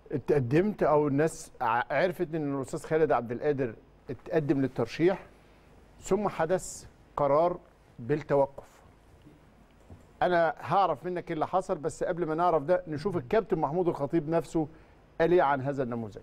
اتقدمت او الناس ع- عرفت ان الاستاذ خالد عبد القادر اتقدم للترشيح ثم حدث قرار بالتوقف انا هعرف منك ايه اللي حصل بس قبل ما نعرف ده نشوف الكابتن محمود الخطيب نفسه قال ايه عن هذا النموذج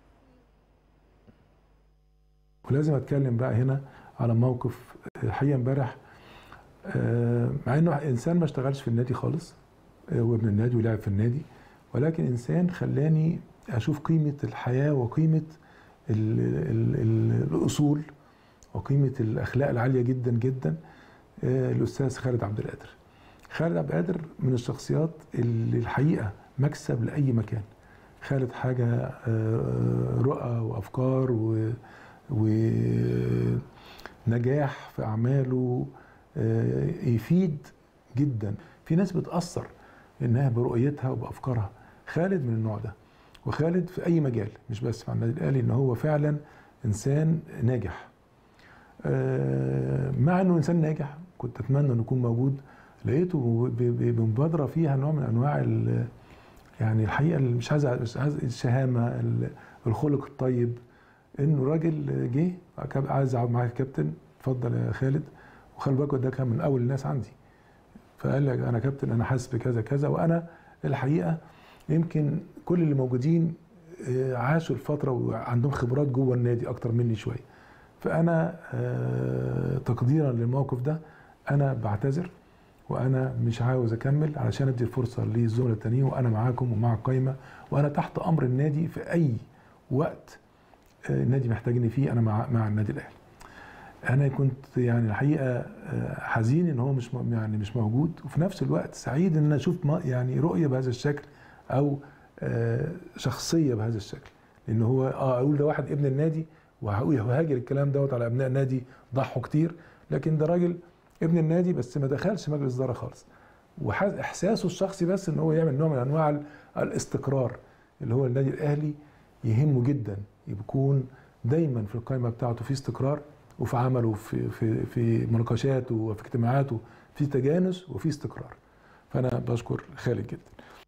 ولازم اتكلم بقى هنا على موقف حقيقه امبارح آه، مع انه انسان ما اشتغلش في النادي خالص آه، هو ابن النادي ولعب في النادي ولكن انسان خلاني اشوف قيمه الحياه وقيمه ال ال ال الاصول وقيمه الاخلاق العاليه جدا جدا آه، الاستاذ خالد عبد القادر خالد عبد القادر من الشخصيات اللي الحقيقه مكسب لاي مكان خالد حاجه آه، رؤى وافكار و ونجاح في اعماله آه، يفيد جدا في ناس بتاثر انها برؤيتها وبافكارها خالد من النوع ده وخالد في اي مجال مش بس مع النادي الاهلي ان هو فعلا انسان ناجح آه، مع انه انسان ناجح كنت اتمنى انه يكون موجود لقيته ب- ب- بمبادره فيها نوع من انواع ال- يعني الحقيقه اللي مش عايز مش عايز الشهامه ال- الخلق الطيب انه راجل جه كاب- عايز اقعد معاك يا كابتن اتفضل يا خالد وخلي بالك ده كان من اول الناس عندي فقال لك انا كابتن انا حاسس بكذا كذا وانا الحقيقه يمكن كل اللي موجودين آه، عاشوا الفتره وعندهم خبرات جوه النادي اكتر مني شويه فانا آه، تقديرا للموقف ده انا بعتذر وانا مش عاوز اكمل علشان ادي الفرصه للزملاء التانيين وانا معاكم ومع القايمه وانا تحت امر النادي في اي وقت آه، النادي محتاجني فيه انا مع مع النادي الاهلي. انا كنت يعني الحقيقه آه، حزين ان هو مش م- يعني مش موجود وفي نفس الوقت سعيد ان انا اشوف ما- يعني رؤيه بهذا الشكل او آه، شخصيه بهذا الشكل لان هو اه اقول ده واحد ابن النادي وهقول وهاجر الكلام دوت على ابناء النادي ضحوا كتير لكن ده راجل ابن النادي بس ما دخلش مجلس اداره خالص واحساسه الشخصي بس ان هو يعمل نوع من انواع ال- الاستقرار اللي هو النادي الاهلي يهمه جدا يكون دايما في القائمه بتاعته في استقرار وفي عمله وفي في في مناقشاته وفي اجتماعاته في تجانس وفي استقرار فانا بشكر خالد جدا